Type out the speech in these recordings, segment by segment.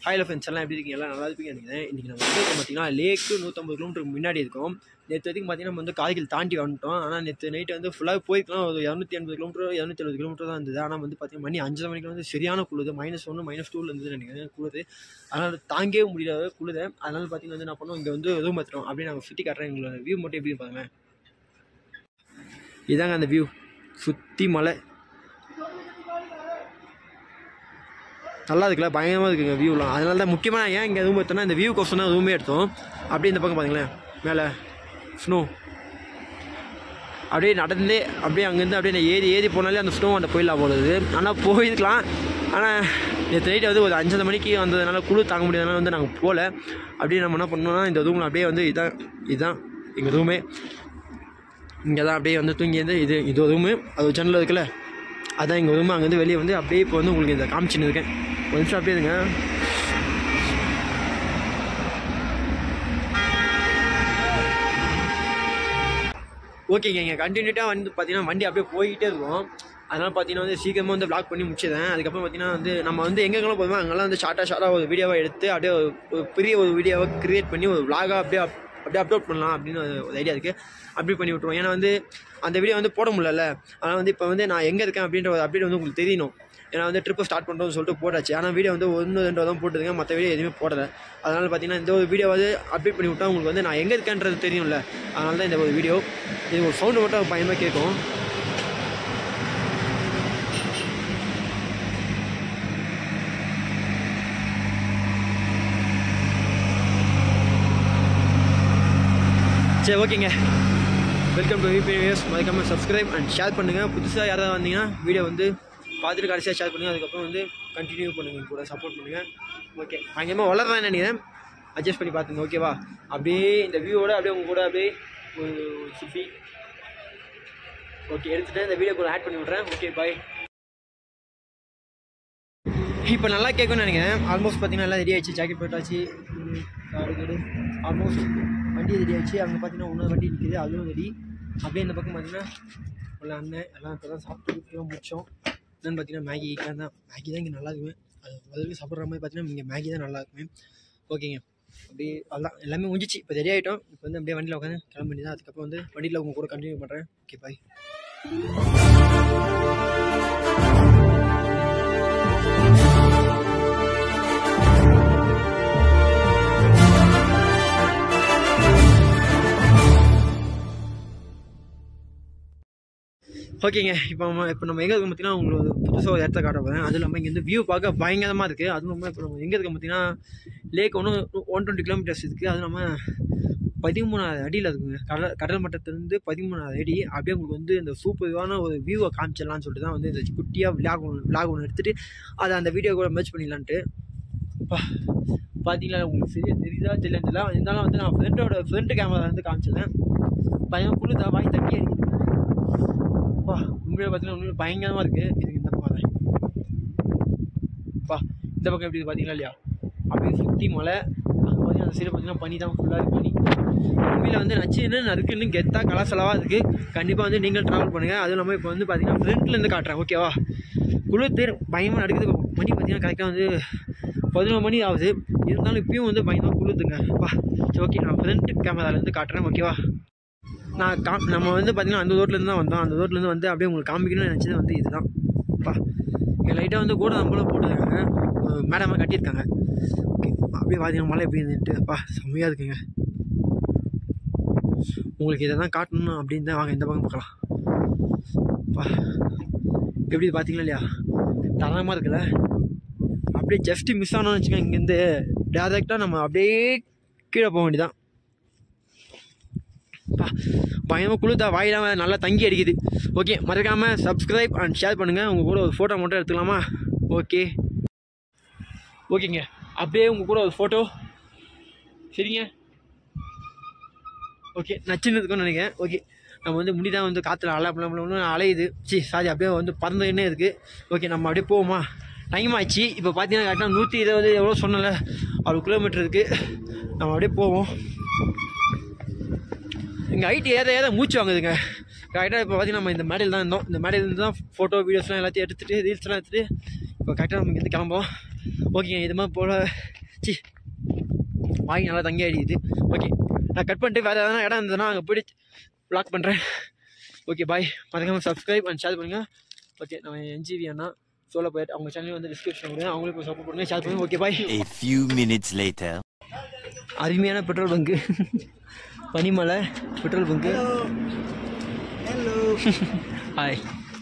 ஹாயில் friends எல்லாம் எப்படி இருக்கீங்க எல்லாம் நல்லா இருப்பீங்க நினைக்கிறேன் இன்றைக்கி நம்ம வந்து பார்த்தீங்கன்னா லேக்கு நூற்றம்பது கிலோமீட்டருக்கு முன்னாடி இருக்கோம் நேற்று வரைக்கும் பார்த்தீங்கன்னா நம்ம வந்து காய்கள் தாண்டி வந்துட்டோம் ஆனால் நேற்று நைட்டு வந்து ஃபுல்லாக போயிருக்கலாம் ஒரு இரநூத்தி எண்பது கிலோமீட்டர் இரநூத்தி எழுபது கிலோமீட்டர் தான் இருந்தது ஆனால் வந்து பார்த்தீங்கன்னா மணி அஞ்சரை மணிக்கு வந்து சரியான குளிர் மைனஸ் ஒன்று மைனஸ் டூவில் இருந்தது நினைக்கிறேன் குளிர் அதனால் தாங்கவே முடியாத குளிர் அதனால் பார்த்தீங்கன்னா வந்து என்ன பண்ணோம் இங்கே வந்து ரூம் எடுத்துட்டோம் அப்படியே நாங்கள் சுற்றி காட்டுறேன் எங்களோட வியூ மட்டும் எப்படி பாருங்க இதாங்க அந்த வியூ சுற்றி மலை நல்லா இருக்குல்ல பயங்கரமாக இருக்குங்க வியூலாம் அதனால தான் முக்கியமாக ஏன் இங்கே ரூம் எடுத்தோம்னா இந்த வியூ கோசம் தான் ரூமே எடுத்தோம் அப்படியே இந்த பக்கம் பாருங்களேன் மேலே ஸ்னோ அப்படியே நடந்தே அப்படியே அங்கேருந்து அப்படியே நான் ஏறி ஏறி போனாலே அந்த ஸ்னோ அந்த போயிடலாம் போடுது ஆனால் போயிருக்கலாம் ஆனால் நேற்று நைட்டு வந்து ஒரு அஞ்சரை மணிக்கு வந்ததுனால குளிர் தாங்க முடியாதனால வந்து நாங்கள் போகல அப்படியே நம்ம என்ன பண்ணோம்னா இந்த ரூமில் அப்படியே வந்து இதான் இதுதான் எங்கள் ரூமே இங்கே தான் அப்படியே வந்து தூங்கி வந்து இது இது ஒரு ரூமு அது ஒரு ஜன்னல் இருக்குல்ல அதான் எங்கள் ரூம் அங்கேருந்து வெளியே வந்து அப்படியே இப்போ வந்து உங்களுக்கு இதை காமிச்சின்னு இருக்கேன் ஒரு நிமிஷம் அப்படியே இருங்க ஓகேங்க இங்கே கண்டினியூட்டாக வந்து பார்த்தீங்கன்னா வண்டி அப்படியே போய்கிட்டே இருக்கும் அதனால் பார்த்தீங்கன்னா வந்து சீக்கிரமாக வந்து ப்ளாக் பண்ணி முடிச்சிடுறேன் அதுக்கப்புறம் பார்த்தீங்கன்னா வந்து நம்ம வந்து எங்கெங்கெல்லாம் போதுமோ அங்கெல்லாம் வந்து ஷார்ட்டாக ஷார்ட்டாக ஒரு வீடியோவை எடுத்து அப்படியே ஒரு ஒரு பெரிய ஒரு வீடியோவை க்ரியேட் பண்ணி ஒரு vlog-ஆ அப்படியே up- அப்படியே அப்லோட் பண்ணலாம் அப்படின்னு ஒரு- ஒரு ஐடியா இருக்குது அப்படி பண்ணி விட்ருவோம் ஏன்னா வந்து அந்த வீடியோ வந்து போட முடியல ஆனால் வந்து இப்போ வந்து நான் எங்கே இருக்கேன் அப்படின்ற ஒரு அப்டேட் வந்து உங்களுக்கு தெரியணும் ஏன்னா வந்து ட்ரிப்பு ஸ்டார்ட் பண்ணுறோம்னு சொல்லிட்டு போட்டாச்சு ஆனால் வீடியோ வந்து ஒன்று ரெண்டு தான் போட்டுருங்க மற்ற வீடியோ எதுவுமே போடலை அதனால் பார்த்தீங்கன்னா இந்த ஒரு வீடியோ வந்து அப்டேட் பண்ணி விட்டா உங்களுக்கு வந்து நான் எங்கே இருக்கேன்றது தெரியும்ல அதனால தான் இந்த ஒரு வீடியோ இது ஒரு சவுண்டு மட்டும் பயமாக கேட்கும் சரி ஓகேங்க வெல்கம் டு விபி நியூஸ் மறக்காமல் சப்ஸ்கிரைப் அண்ட் ஷேர் பண்ணுங்கள் புதுசாக யாராவது வந்தீங்கன்னா வீடியோ வந்து பார்த்துட்டு கடைசியாக ஷேர் பண்ணுங்கள் அதுக்கப்புறம் வந்து கண்டினியூ பண்ணுங்கள் எங்க கூட சப்போர்ட் பண்ணுங்கள் ஓகே பயங்கரமாக வளர்றேன் நினைக்கிறேன் அட்ஜஸ்ட் பண்ணி பார்த்துங்க ஓகேவா அப்படியே இந்த வியூவோட அப்படியே உங்க கூட அப்படியே ஒரு சுற்றி ஓகே எடுத்துகிட்டு இந்த வீடியோ கூட ஆட் பண்ணி விட்றேன் ஓகே பாய் இப்போ நல்லா கேட்கும்னு நினைக்கிறேன் ஆல்மோஸ்ட் பார்த்தீங்கன்னா எல்லாம் ரெடி ஆயிடுச்சு ஜாக்கெட் போட்டாச்சு ஆல்மோஸ்ட் வண்டி ரெடி ஆயிடுச்சு அங்கே பார்த்தீங்கன்னா இன்னொரு வண்டி நிற்கிது அதுவும் ரெடி அப்படியே இந்த பக்கம் பார்த்தீங்கன்னா உள்ள அண்ணன் எல்லாம் இப்போ தான் சாப்பிட்டு முடிச்சோம் என்னன்னு பார்த்தீங்கன்னா மேகி தான் மேகி தான் இங்கே நல்லா இருக்குமே அது முதல்ல சாப்பிட்ற மாதிரி பார்த்தீங்கன்னா இங்கே மேகி தான் நல்லா இருக்குமே ஓகேங்க அப்படியே அதான் எல்லாமே முடிஞ்சிச்சு இப்போ ரெடி ஆகிட்டோம் இப்போ வந்து அப்படியே வண்டியில் உட்காந்து கிளம்ப வேண்டியதான் அதுக்கப்புறம் வந்து வண்டியில் உங்க கூட கண்டினியூ பண்ணுறேன் ஓகே பாய் ஓகேங்க இப்போ நம்ம இப்போ நம்ம எங்கே இருக்கோம் பார்த்தீங்கன்னா உங்களுக்கு புதுசாக ஒரு இடத்த காட்ட போகிறேன் அதுவும் இல்லாமல் இங்கே வந்து வியூ பார்க்க பயங்கரமாக இருக்குது அதுவும் இல்லாமல் இப்போ நம்ம எங்கே இருக்கோம் பார்த்தீங்கன்னா லேக் ஒன்று ஒன் டுவெண்ட்டி கிலோமீட்டர்ஸ் இருக்குது அதுவும் இல்லாமல் பதிமூணாயிரம் அடியில் இருக்குங்க கடல் கடல் மட்டத்துலேருந்து பதிமூணாயிரம் அடி அப்படியே உங்களுக்கு வந்து இந்த சூப்பரான ஒரு வியூவை காமிச்சிடலாம்னு சொல்லிட்டு தான் வந்து இந்த குட்டியாக விளாக் ஒன்று விளாக் ஒன்று எடுத்துகிட்டு அதை அந்த வீடியோ கூட மேட்ச் பண்ணிடலான்ட்டு பா பார்த்தீங்களா உங்களுக்கு சரியா தெரியுதா தெரியல தெரியல இருந்தாலும் வந்து நான் ஃப்ரெண்டோட ஃப்ரெண்டு கேமரா வந்து காமிச்சிருந்தேன் பையன் குளிர்தா வாங்கி தட்டி அடிக்குது பா உண்மையில பார்த்தீங்கன்னா உண்மையில பயங்கரமாக இருக்குது இதுக்கு இந்த பக்கம் வரேன் பா இந்த பக்கம் எப்படி இருக்கு பார்த்தீங்களா இல்லையா அப்படியே சுற்றி மலை அங்கே பார்த்தீங்கன்னா அந்த சைடு பார்த்தீங்கன்னா பனி தான் ஃபுல்லாக இருக்கு பனி உண்மையில் வந்து நச்சுன்னு நறுக்குன்னு கெத்தாக கலாசலவாக இருக்குது கண்டிப்பாக வந்து நீங்கள் ட்ராவல் பண்ணுங்கள் அதுவும் இல்லாமல் இப்போ வந்து பார்த்தீங்கன்னா ஃப்ரண்ட்லேருந்து காட்டுறேன் ஓகேவா குளிர் தேர் பயமாக நடக்குது மணி பார்த்தீங்கன்னா கரெக்டாக வந்து பதினோரு மணி ஆகுது இருந்தாலும் இப்பயும் வந்து பயங்கரமாக குளிருதுங்க பா சரி ஓகே நான் ஃப்ரண்ட் கேமராலேருந்து காட்டுறேன் ஓகேவா நான் கா நம்ம வந்து பார்த்தீங்கன்னா அந்த ரோட்லேருந்து தான் வந்தோம் அந்த ரோட்லேருந்து வந்து அப்படியே உங்களுக்கு காமிக்கணும்னு நினச்சது வந்து இதுதான் பா இங்கே லைட்டாக வந்து கூட நம்மளும் போட்டுருக்காங்க மேடமாக கட்டியிருக்காங்க ஓகே அப்படியே பார்த்தீங்கன்னா மழை எப்படி இருந்துட்டு அப்பா செம்மையாக இருக்குங்க உங்களுக்கு இதை தான் காட்டணும் அப்படின்னு தான் வாங்க இந்த பக்கம் பார்க்கலாம் பா எப்படி பார்த்தீங்களா இல்லையா தரமாக இருக்குல்ல அப்படியே ஜஸ்ட்டு மிஸ் ஆனோம்னு வச்சுக்கோங்க இங்கேருந்து டேரெக்டாக நம்ம அப்படியே கீழே போக வேண்டியதான் பா பயமாக குளிர்தா வாயிலாம் நல்லா தங்கி அடிக்குது ஓகே மறக்காமல் சப்ஸ்கிரைப் அண்ட் ஷேர் பண்ணுங்கள் உங்கள் கூட ஒரு ஃபோட்டோ மட்டும் எடுத்துக்கலாமா ஓகே ஓகேங்க அப்படியே உங்கள் கூட ஒரு ஃபோட்டோ சரிங்க ஓகே நச்சுன்னு இருக்கும்னு நினைக்கிறேன் ஓகே நம்ம வந்து முடிதான் வந்து காற்றுல அலை பண்ண அலையுது சி சாரி அப்படியே வந்து பறந்துக்கிட்டே இருக்குது ஓகே நம்ம அப்படியே போவோமா டைம் ஆச்சு இப்போ பார்த்தீங்கன்னா கரெக்டாக நூற்றி இருபது எவ்வளோ சொன்னல அவ்வளோ கிலோமீட்டர் இருக்குது நம்ம அப்படியே போவோம் இங்கே ஐடி ஏற ஏற மூச்சு வாங்குதுங்க கரெக்டாக இப்போ பார்த்தீங்கன்னா நம்ம இந்த மேடையில் தான் இருந்தோம் இந்த மேடையில் இருந்து தான் ஃபோட்டோ வீடியோஸ்லாம் எல்லாத்தையும் எடுத்துகிட்டு ரீல்ஸ்லாம் எடுத்துகிட்டு இப்போ கரெக்டாக நம்ம இங்கேருந்து கிளம்போம் ஓகேங்க இது மாதிரி போல் சி வாங்கி நல்லா தங்கி அடிக்குது ஓகே நான் கட் பண்ணிட்டு வேறு எதனா இடம் இருந்ததுன்னா அங்கே போயிட்டு ப்ளாக் பண்ணுறேன் ஓகே பாய் மறக்காமல் சப்ஸ்கிரைப் அண்ட் ஷேர் பண்ணுங்கள் ஓகே நம்ம என்ஜிவி அண்ணா சோலோ போயிட்டு அவங்க சேனல் வந்து டிஸ்கிரிப்ஷன் கொடுங்க அவங்களுக்கு சப்போர்ட் பண்ணுங்க ஷேர் பண்ணுங்க okay bye A few minutes later. அருமையான பெட்ரோல் பங்கு பனிமலை பெட்ரோல் பங்கு ஹாய்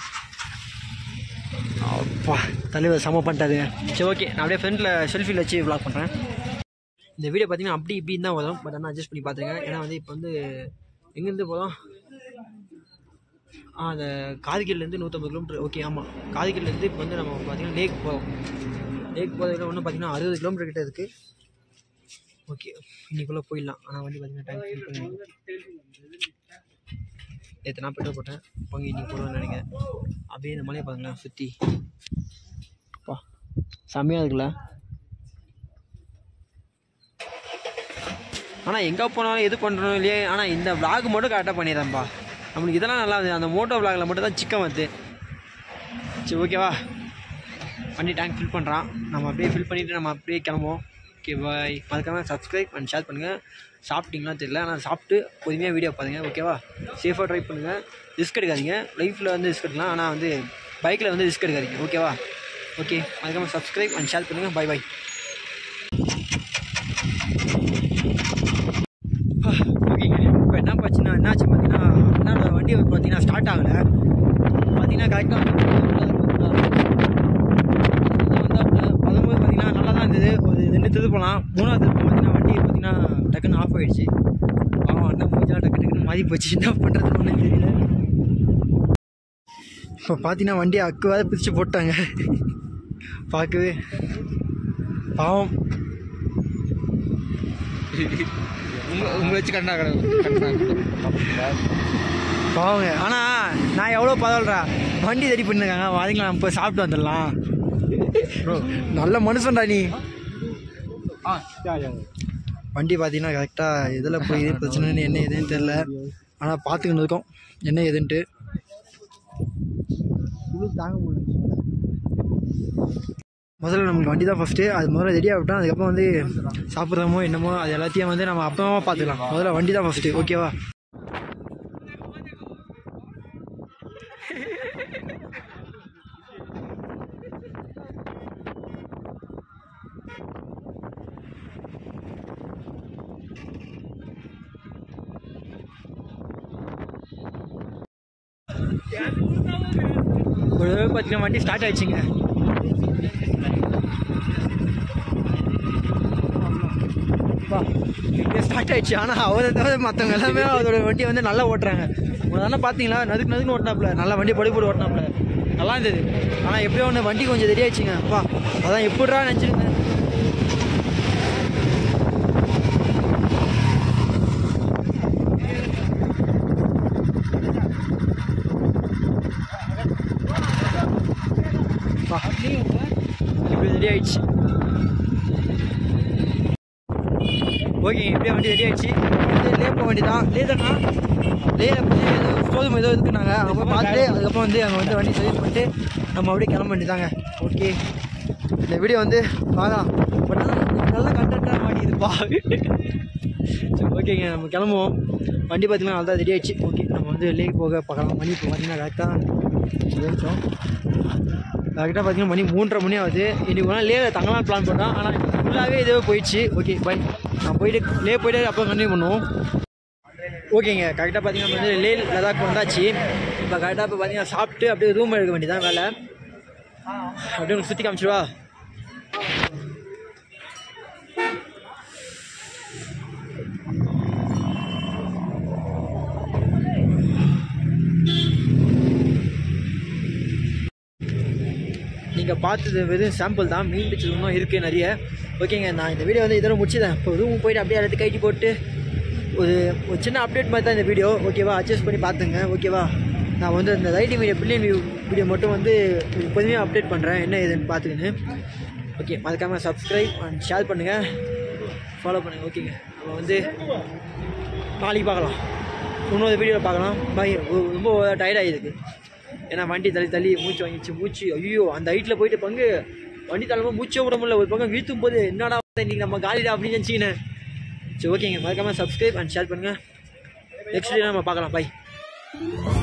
அப்பா தலைவர் செம பண்ணிட்டாரு சரி ஓகே நான் அப்படியே ஃப்ரெண்டில் செல்ஃபியில் வச்சு vlog பண்ணுறேன் இந்த வீடியோ பார்த்தீங்கன்னா அப்படி இப்படின்னு தான் வரும் பட் ஆனால் அட்ஜஸ்ட் பண்ணி பார்த்துருங்க ஏன்னா வந்து இப்போ வந்து எங்கேருந்து போகிறோம் ஆ அந்த காதிகேட்லேருந்து நூற்றம்பது கிலோமீட்டர் ஓகே ஆமாம் காதிகேட்லேருந்து இப்போ வந்து நம்ம பார்த்தீங்கன்னா லேக் போகிறோம் லேக் போகிறதுல ஒன்றும் பார்த்தீங்கன்னா அறுபது கிலோமீட்டர் கிட்ட இருக்குது ஓகே இன்னைக்குள்ளே போயிடலாம் ஆனால் வண்டி பார்த்தீங்கன்னா டைம் ஃபில் பண்ணி நேற்று நான் பெட்ரோல் போட்டேன் பங்கு இன்னைக்கு போடுவேன்னு நினைக்கிறேன் அப்படியே இந்த மலையை பாருங்களேன் சுற்றி அப்பா செம்மையாக இருக்குல்ல ஆனால் எங்கே போனாலும் எது பண்ணுறோம் இல்லையே ஆனால் இந்த vlog மட்டும் கரெக்டாக பண்ணிடுறேன்ப்பா நம்மளுக்கு இதெல்லாம் நல்லா இருந்தது அந்த மோட்டோ விளாகில் மட்டும் தான் சிக்கன் வருது சரி ஓகேவா வண்டி டேங்க் ஃபில் பண்ணுறான் நம்ம அப்படியே ஃபில் பண்ணிவிட்டு நம்ம அப்படியே கிளம்புவோம் ஓகே பாய் மறக்காமல் சப்ஸ்கிரைப் அண்ட் ஷேர் பண்ணுங்கள் சாப்பிட்டீங்களா தெரியல ஆனால் சாப்பிட்டு பொறுமையாக வீடியோ பாருங்கள் ஓகேவா சேஃபாக ட்ரை பண்ணுங்கள் ரிஸ்க் எடுக்காதீங்க லைஃப்பில் வந்து ரிஸ்க் எடுக்கலாம் ஆனால் வந்து பைக்கில் வந்து ரிஸ்க் எடுக்காதீங்க ஓகேவா ஓகே மறக்காமல் சப்ஸ்கிரைப் அண்ட் ஷேர் பண்ணுங்கள் பை பாய் ஓகேங்க இப்போ என்ன பார்த்துன்னா என்னாச்சு பார்த்தீங்கன்னா என்னோட வண்டி பார்த்தீங்கன்னா ஸ்டார்ட் ஆகலை பார்த்தீங்கன்னா கரெக்டாக வரும்போது பார்த்தீங்கன்னா நல்லா தான் இருந்தது ஒரு ரெண்டு திருப்பு போகலாம் மூணாவது திருப்பு பார்த்தீங்கன்னா வண்டி பார்த்தீங்கன்னா டக்குன்னு ஆஃப் ஆயிடுச்சு பாவம் அண்ணன் மூஞ்சா டக்கு டக்குன்னு மாறி போச்சு என்ன பண்ணுறது ஒன்றும் தெரியல இப்போ பார்த்தீங்கன்னா வண்டியை அக்குவாத பிரித்து போட்டாங்க பார்க்கவே பாவம் உங்களை வச்சு கண்டா பாவங்க ஆனால் நான் எவ்வளோ பரவாயில்லடா வண்டி ரெடி பண்ணிருக்காங்க வாதிங்களா நம்ம போய் சாப்பிட்டு வந்துடலாம் நல்ல மனுஷன்டா நீ வண்டி பார்த்தீங்கன்னா கரெக்டாக எதில் போய் இது பிரச்சனைன்னு என்ன ஏதுன்னு தெரில ஆனால் பார்த்துக்கிட்டு இருக்கோம் என்ன ஏதுன்ட்டு தாங்க முடியல முதல்ல நமக்கு வண்டி தான் ஃபஸ்ட்டு அது முதல்ல ரெடி ஆகிட்டோம் அதுக்கப்புறம் வந்து சாப்பிட்றோமோ என்னமோ அது எல்லாத்தையும் வந்து நம்ம அப்புறமா பார்த்துக்கலாம் முதல்ல வண்டி தான் ஃபஸ்ட்டு ஓகேவா ஒரு தடவை பார்த்தீங்கன்னா வண்டி ஸ்டார்ட் ஆயிடுச்சுங்க ஸ்டார்ட் ஆயிடுச்சு ஆனால் அவரை தவிர மற்றவங்க எல்லாமே அதோட வண்டியை வந்து நல்லா ஓட்டுறாங்க உங்களை தானே பார்த்தீங்களா நதுக்கு நதுக்குன்னு ஓட்டினாப்புல நல்லா வண்டி படி போட்டு ஓட்டினாப்புல நல்லா இருந்தது ஆனால் எப்படியோ ஒன்று வண்டி கொஞ்சம் தெரியாச்சுங்க அப்பா அதான் எப்படிடா நினச்சிருந்தேன் அப்பா, இப்படி ரெடி ஆயிடுச்சு ஓகே இப்படியே வண்டி ரெடி ஆயிடுச்சு வந்து லே போக வேண்டியதான் லே தானா லேல போய் ஏதோ ஷோரூம் ஏதோ இருக்குனாங்க அங்கே போய் பார்த்துட்டு அதுக்கப்புறம் வந்து அங்கே வந்து வண்டி சர்வீஸ் பண்ணிட்டு நம்ம அப்படியே கிளம்ப வேண்டியதாங்க ஓகே இந்த வீடியோ வந்து பார்க்கலாம் பட் ஆனால் நல்ல கண்டென்ட்டாக மாட்டியிருப்பா சரி ஓகேங்க நம்ம கிளம்புவோம் வண்டி பார்த்தீங்கன்னா நல்லா ரெடி ஆயிடுச்சு ஓகே நம்ம வந்து லேக் போக பார்க்கலாம் மணி இப்போ பார்த்தீங்கன்னா கரெக்டாக நிமிஷம் கரெக்டாக பார்த்தீங்கன்னா மணி மூன்றரை மணி ஆகுது இன்னைக்கு ஒரு நாள் லேல தங்கலாம் பிளான் பண்ணோம் ஆனால் ஃபுல்லாகவே இதுவே போயிடுச்சு ஓகே பை நான் போயிட்டு லே போயிட்டு அப்புறம் கண்டினியூ பண்ணுவோம் ஓகேங்க கரெக்டாக பார்த்தீங்கன்னா நம்ம வந்து லே லடாக் வந்தாச்சு இப்போ கரெக்டாக இப்போ பார்த்தீங்கன்னா சாப்பிட்டு அப்படியே ரூம் எடுக்க வேண்டியதான் வேலை அப்படியே உங்களுக்கு சுற்றி காமிச்சிருவா நீங்கள் பார்த்தது வெறும் சாம்பிள் தான் மீன் பிடிச்சது இன்னும் இருக்குது நிறைய ஓகேங்க நான் இந்த வீடியோ வந்து இதோட முடிச்சுதேன் இப்போ ரூம் போயிட்டு அப்படியே எல்லாத்தையும் கைட்டி போட்டு ஒரு ஒரு சின்ன அப்டேட் மாதிரி தான் இந்த வீடியோ ஓகேவா அட்ஜஸ்ட் பண்ணி பார்த்துங்க ஓகேவா நான் வந்து இந்த writing video billion view video மட்டும் வந்து பொதுமையாக அப்டேட் பண்ணுறேன் என்ன ஏதுன்னு பார்த்துக்கின்னு ஓகே மறக்காமல் சப்ஸ்கிரைப் அண்ட் ஷேர் பண்ணுங்கள் ஃபாலோ பண்ணுங்கள் ஓகேங்க நம்ம வந்து நாளைக்கு பார்க்கலாம் இன்னொரு வீடியோவில் பார்க்கலாம் பாய் ரொம்ப டயர்ட் ஆகிருக்கு ஏன்னா வண்டி தள்ளி தள்ளி மூச்சு வாங்கிச்சு மூச்சு ஐயோ அந்த ஹைட்டில் போயிட்டு பங்கு வண்டி தலைமை மூச்சே விட முடியல ஒரு பக்கம் வீழ்த்தும் போது என்னடா இன்னைக்கு நம்ம காலிடா அப்படின்னு நினச்சிக்கினேன் சரி ஓகேங்க மறக்காமல் சப்ஸ்கிரைப் அண்ட் ஷேர் பண்ணுங்கள் நெக்ஸ்ட் நம்ம பார்க்கலாம் பை